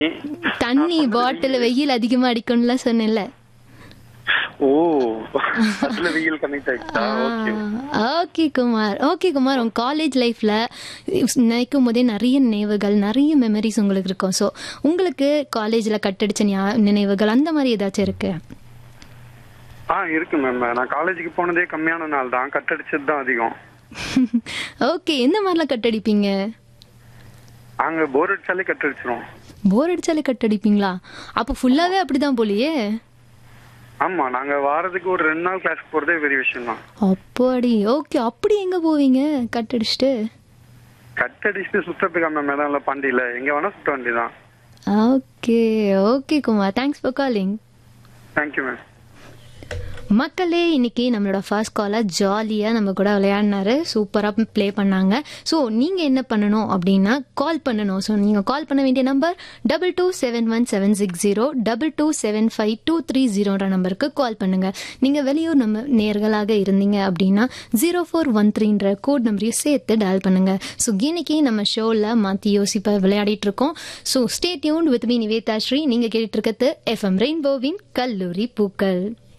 தண்ணி பாட்டில் வெயில் அதிகமா அடிக்கும்ல சொன்னேன்ல ஓ அதுல வெயில் கனெக்ட் ஆயிடுச்சா okay okay Kumar okay Kumar உங்க காலேஜ் லைஃப்ல நினைக்கும் போதே நிறைய நினைவுகள் நிறைய மெமரிஸ் உங்களுக்கு இருக்கும் ஸோ உங்களுக்கு காலேஜ்ல கட்டடிச்ச ஞா- நினைவுகள் அந்த மாதிரி ஏதாச்சும் இருக்கு ஆ இருக்கு மேம் நான் காலேஜுக்கு போனதே கம்மியான நாள் தான் கட்டடிச்சது தான் அதிகம் ஓகே எந்த மாதிரிலாம் கட்டடிப்பீங்க அங்க போர் அடிச்சாலே கட்டடிச்சிரும் போர் அடிச்சாலே கட்டடிப்பீங்களா அப்போ ஃபுல்லாவே அப்படிதான் போலியே ஆமா நாங்க வாரத்துக்கு ஒரு ரெண்டு நாள் கிளாஸ்க்கு போறதே பெரிய விஷயம் தான் அப்படி ஓகே அப்படி எங்க போவீங்க கட்டடிச்சிட்டு கட்டடிச்சுட்டு சுத்தத்துக்கு அந்த மேடம் இல்ல பாண்டியில எங்க வேணா சுத்த வேண்டியதான் okay okay Kumar thanks for calling thank you ma'am மக்களே இன்னைக்கு நம்மளோட ஃபர்ஸ்ட் காலர் ஜாலியாக நம்ம கூட விளையாடினாரு சூப்பராக ப்ளே பண்ணாங்க ஸோ நீங்கள் என்ன பண்ணணும் அப்படின்னா கால் பண்ணணும் ஸோ நீங்கள் கால் பண்ண வேண்டிய number double two seven one seven six zero double two seven five two three ஜீரோன்ற நம்பருக்கு கால் பண்ணுங்கள் நீங்கள் வெளியூர் நம்ம நேர்களாக இருந்தீங்க அப்படின்னா ஜீரோ ஃபோர் ஒன் த்ரீன்ற கோட் நம்பரையும் சேர்த்து டயல் பண்ணுங்கள் ஸோ இன்னைக்கு நம்ம ஷோவில் மாற்றி யோசிப்ப விளையாடிட்டு இருக்கோம் so stay tune with me Niveda Sri நீங்கள் கேட்டுட்டு இருக்கிறது எஃப்எம் ரெயின்போவின் கல்லூரி பூக்கள்